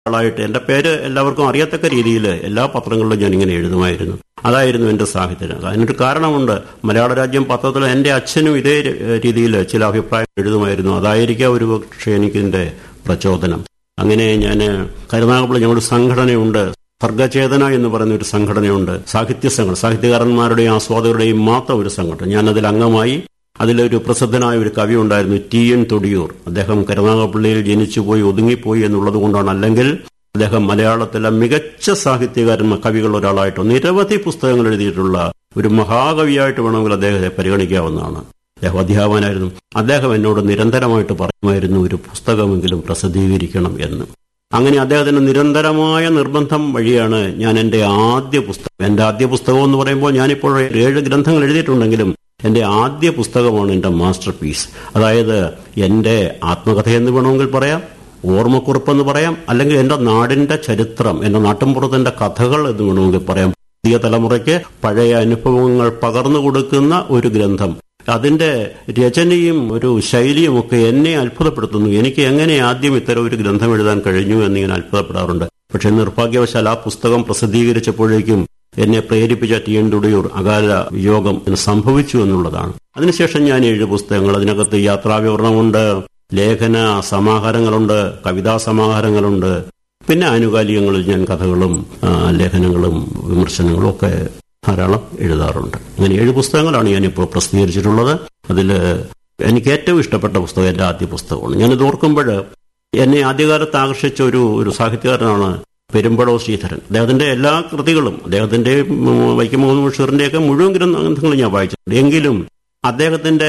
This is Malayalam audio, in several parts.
ആളായിട്ട് എന്റെ പേര് എല്ലാവർക്കും അറിയത്തക്ക രീതിയിൽ എല്ലാ പത്രങ്ങളിലും ഞാൻ ഇങ്ങനെ എഴുതുമായിരുന്നു അതായിരുന്നു എന്റെ സാഹിത്യം അതിനൊരു കാരണമുണ്ട് മലയാള രാജ്യം പത്രത്തിൽ എന്റെ അച്ഛനും ഇതേ രീതിയിൽ ചില അഭിപ്രായം എഴുതുമായിരുന്നു അതായിരിക്കാം ഒരു പക്ഷേ എനിക്കിന്റെ പ്രചോദനം അങ്ങനെ ഞാൻ കരുനാഗപ്പള്ളി ഞങ്ങളുടെ സംഘടനയുണ്ട് സർഗചേതന എന്ന് പറയുന്ന ഒരു സംഘടനയുണ്ട് സാഹിത്യ സംഘടന സാഹിത്യകാരന്മാരുടെയും ആസ്വാദകരുടെയും മാത്രം ഒരു സംഘടന ഞാൻ അതിൽ അംഗമായി അതിലൊരു പ്രസിദ്ധനായ ഒരു കവി ഉണ്ടായിരുന്നു ടി എൻ തൊടിയൂർ അദ്ദേഹം കരുനാഗപ്പള്ളിയിൽ ജനിച്ചുപോയി ഒതുങ്ങിപ്പോയി എന്നുള്ളത് കൊണ്ടാണ് അല്ലെങ്കിൽ അദ്ദേഹം മലയാളത്തിലെ മികച്ച സാഹിത്യകാരൻ കവികൾ ഒരാളായിട്ട് നിരവധി പുസ്തകങ്ങൾ എഴുതിയിട്ടുള്ള ഒരു മഹാകവിയായിട്ട് വേണമെങ്കിൽ അദ്ദേഹത്തെ പരിഗണിക്കാവുന്നതാണ് അദ്ദേഹം അധ്യാപകനായിരുന്നു അദ്ദേഹം എന്നോട് നിരന്തരമായിട്ട് പറയുമായിരുന്നു ഒരു പുസ്തകമെങ്കിലും പ്രസിദ്ധീകരിക്കണം എന്ന് അങ്ങനെ അദ്ദേഹത്തിന്റെ നിരന്തരമായ നിർബന്ധം വഴിയാണ് ഞാൻ എന്റെ ആദ്യ പുസ്തകം എന്റെ ആദ്യ പുസ്തകം എന്ന് പറയുമ്പോൾ ഞാനിപ്പോൾ ഏഴ് ഗ്രന്ഥങ്ങൾ എഴുതിയിട്ടുണ്ടെങ്കിലും എന്റെ ആദ്യ പുസ്തകമാണ് എന്റെ മാസ്റ്റർ പീസ് അതായത് എന്റെ ആത്മകഥ എന്ന് വേണമെങ്കിൽ പറയാം ഓർമ്മക്കുറിപ്പെന്ന് പറയാം അല്ലെങ്കിൽ എന്റെ നാടിന്റെ ചരിത്രം എന്റെ നാട്ടിൻപുറത്തിന്റെ കഥകൾ എന്ന് വേണമെങ്കിൽ പറയാം പുതിയ തലമുറയ്ക്ക് പഴയ അനുഭവങ്ങൾ പകർന്നു കൊടുക്കുന്ന ഒരു ഗ്രന്ഥം അതിന്റെ രചനയും ഒരു ശൈലിയും ഒക്കെ എന്നെ അത്ഭുതപ്പെടുത്തുന്നു എനിക്ക് എങ്ങനെ ആദ്യം ഇത്തരം ഒരു ഗ്രന്ഥം എഴുതാൻ കഴിഞ്ഞു എന്ന് ഞാൻ അത്ഭുതപ്പെടാറുണ്ട് പക്ഷെ നിർഭാഗ്യവശാൽ ആ പുസ്തകം പ്രസിദ്ധീകരിച്ചപ്പോഴേക്കും എന്നെ പ്രേരിപ്പിച്ച ടി എൻ തുടിയൂർ അകാല വിയോഗം സംഭവിച്ചു എന്നുള്ളതാണ് അതിനുശേഷം ഞാൻ ഏഴ് പുസ്തകങ്ങൾ അതിനകത്ത് യാത്രാവിവരണമുണ്ട് ലേഖന സമാഹാരങ്ങളുണ്ട് കവിതാ സമാഹാരങ്ങളുണ്ട് പിന്നെ ആനുകാലികങ്ങളിൽ ഞാൻ കഥകളും ലേഖനങ്ങളും വിമർശനങ്ങളും ഒക്കെ ധാരാളം എഴുതാറുണ്ട് അങ്ങനെ ഏഴ് പുസ്തകങ്ങളാണ് ഞാനിപ്പോൾ പ്രസിദ്ധീകരിച്ചിട്ടുള്ളത് അതിൽ എനിക്ക് ഏറ്റവും ഇഷ്ടപ്പെട്ട പുസ്തകം എൻ്റെ ആദ്യ പുസ്തകമാണ് ഞാനിത് ഓർക്കുമ്പോൾ എന്നെ ആദ്യകാലത്ത് ആകർഷിച്ച ഒരു ഒരു സാഹിത്യകാരനാണ് പെരുമ്പടോ ശ്രീധരൻ അദ്ദേഹത്തിന്റെ എല്ലാ കൃതികളും അദ്ദേഹത്തിന്റെ വൈക്കം മുഹമ്മദ് ബഷീറിന്റെയൊക്കെ മുഴുവൻ ഗ്രന്ഥങ്ങളും ഞാൻ വായിച്ചിട്ടുണ്ട് എങ്കിലും അദ്ദേഹത്തിന്റെ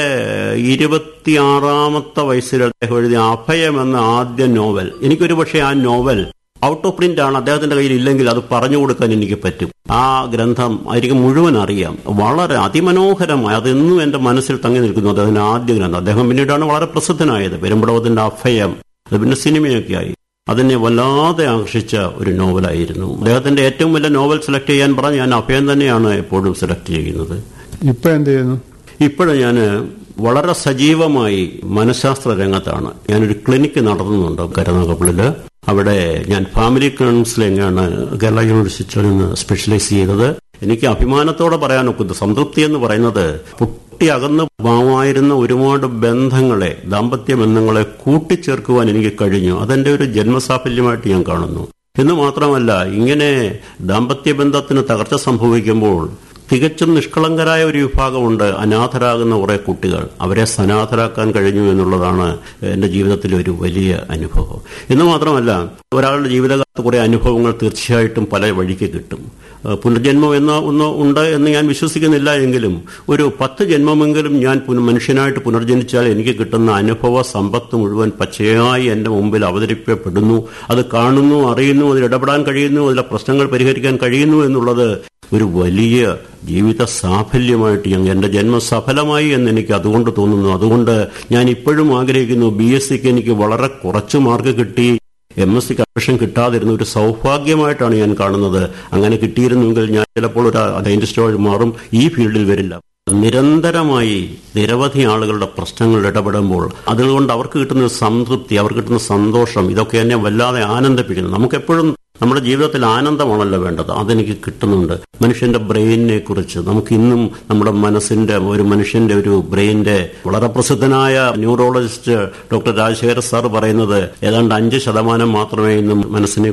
ഇരുപത്തിയാറാമത്തെ വയസ്സിൽ അദ്ദേഹം എഴുതിയ അഭയം എന്ന ആദ്യ നോവൽ എനിക്കൊരു പക്ഷേ ആ നോവൽ ഔട്ട് ഓഫ് പ്രിന്റ് ആണ് അദ്ദേഹത്തിന്റെ കയ്യിൽ ഇല്ലെങ്കിൽ അത് പറഞ്ഞു കൊടുക്കാൻ എനിക്ക് പറ്റും ആ ഗ്രന്ഥം എനിക്ക് മുഴുവൻ അറിയാം വളരെ അതിമനോഹരമായി അതെന്നും എന്റെ മനസ്സിൽ തങ്ങി നിൽക്കുന്നു അദ്ദേഹത്തിന്റെ ആദ്യ ഗ്രന്ഥം അദ്ദേഹം പിന്നീടാണ് വളരെ പ്രസിദ്ധനായത് പെരുമ്പടവത്തിന്റെ അഭയം അത് പിന്നെ സിനിമയൊക്കെ ആയി അതിനെ വല്ലാതെ ആകർഷിച്ച ഒരു നോവലായിരുന്നു അദ്ദേഹത്തിന്റെ ഏറ്റവും വലിയ നോവൽ സെലക്ട് ചെയ്യാൻ പറഞ്ഞ് ഞാൻ അഭയം തന്നെയാണ് എപ്പോഴും സെലക്ട് ചെയ്യുന്നത് ഇപ്പൊ എന്ത് ചെയ്യുന്നു ഇപ്പോഴും ഞാൻ വളരെ സജീവമായി മനഃശാസ്ത്ര രംഗത്താണ് ഞാനൊരു ക്ലിനിക്ക് നടത്തുന്നുണ്ട് കരുനാഗപ്പള്ളില് അവിടെ ഞാൻ ഫാമിലി കൗൺസിലിംഗ് ആണ് കേരള യൂണിവേഴ്സിറ്റിയിൽ നിന്ന് സ്പെഷ്യലൈസ് ചെയ്തത് എനിക്ക് അഭിമാനത്തോടെ പറയാനൊക്കുന്നത് സംതൃപ്തി എന്ന് പറയുന്നത് പൊട്ടി അകന്ന് ഭാവമായിരുന്ന ഒരുപാട് ബന്ധങ്ങളെ ദാമ്പത്യ ബന്ധങ്ങളെ കൂട്ടിച്ചേർക്കുവാൻ എനിക്ക് കഴിഞ്ഞു അതെന്റെ ഒരു ജന്മസാഫല്യമായിട്ട് ഞാൻ കാണുന്നു എന്ന് മാത്രമല്ല ഇങ്ങനെ ദാമ്പത്യ ബന്ധത്തിന് തകർച്ച സംഭവിക്കുമ്പോൾ തികച്ചും നിഷ്കളങ്കരായ ഒരു വിഭാഗമുണ്ട് അനാഥരാകുന്ന കുറെ കുട്ടികൾ അവരെ സനാഥരാക്കാൻ കഴിഞ്ഞു എന്നുള്ളതാണ് എന്റെ ജീവിതത്തിലെ ഒരു വലിയ അനുഭവം എന്ന് മാത്രമല്ല ഒരാളുടെ ജീവിതകാലത്ത് കുറെ അനുഭവങ്ങൾ തീർച്ചയായിട്ടും പല വഴിക്ക് കിട്ടും പുനർജന്മം എന്ന ഒന്ന് ഉണ്ട് എന്ന് ഞാൻ വിശ്വസിക്കുന്നില്ല എങ്കിലും ഒരു പത്ത് ജന്മമെങ്കിലും ഞാൻ മനുഷ്യനായിട്ട് പുനർജനിച്ചാൽ എനിക്ക് കിട്ടുന്ന അനുഭവ സമ്പത്ത് മുഴുവൻ പച്ചയായി എന്റെ മുമ്പിൽ അവതരിപ്പിക്കപ്പെടുന്നു അത് കാണുന്നു അറിയുന്നു അതിൽ ഇടപെടാൻ കഴിയുന്നു അതിലെ പ്രശ്നങ്ങൾ പരിഹരിക്കാൻ കഴിയുന്നു എന്നുള്ളത് ഒരു വലിയ ജീവിത സാഫല്യമായിട്ട് ഞാൻ എൻ്റെ ജന്മം സഫലമായി എന്ന് എനിക്ക് അതുകൊണ്ട് തോന്നുന്നു അതുകൊണ്ട് ഞാൻ ഇപ്പോഴും ആഗ്രഹിക്കുന്നു ബി എസ് സിക്ക് എനിക്ക് വളരെ കുറച്ച് മാർക്ക് കിട്ടി എം എസ് സിക്ക് അഡ്മിഷൻ കിട്ടാതിരുന്ന ഒരു സൗഭാഗ്യമായിട്ടാണ് ഞാൻ കാണുന്നത് അങ്ങനെ കിട്ടിയിരുന്നെങ്കിൽ ഞാൻ ചിലപ്പോൾ ഒരു സയന്റിസ്റ്റോട് മാറും ഈ ഫീൽഡിൽ വരില്ല നിരന്തരമായി നിരവധി ആളുകളുടെ പ്രശ്നങ്ങളിൽ ഇടപെടുമ്പോൾ അതുകൊണ്ട് അവർക്ക് കിട്ടുന്ന സംതൃപ്തി അവർക്ക് കിട്ടുന്ന സന്തോഷം ഇതൊക്കെ എന്നെ വല്ലാതെ ആനന്ദിപ്പിക്കുന്നു നമുക്കെപ്പോഴും നമ്മുടെ ജീവിതത്തിൽ ആനന്ദമാണല്ലോ വേണ്ടത് അതെനിക്ക് കിട്ടുന്നുണ്ട് മനുഷ്യന്റെ ബ്രെയിനിനെ കുറിച്ച് നമുക്ക് ഇന്നും നമ്മുടെ മനസ്സിന്റെ ഒരു മനുഷ്യന്റെ ഒരു ബ്രെയിനിന്റെ വളരെ പ്രസിദ്ധനായ ന്യൂറോളജിസ്റ്റ് ഡോക്ടർ രാജശേഖര സാർ പറയുന്നത് ഏതാണ്ട് അഞ്ച് ശതമാനം മാത്രമേ ഇന്നും മനസ്സിനെ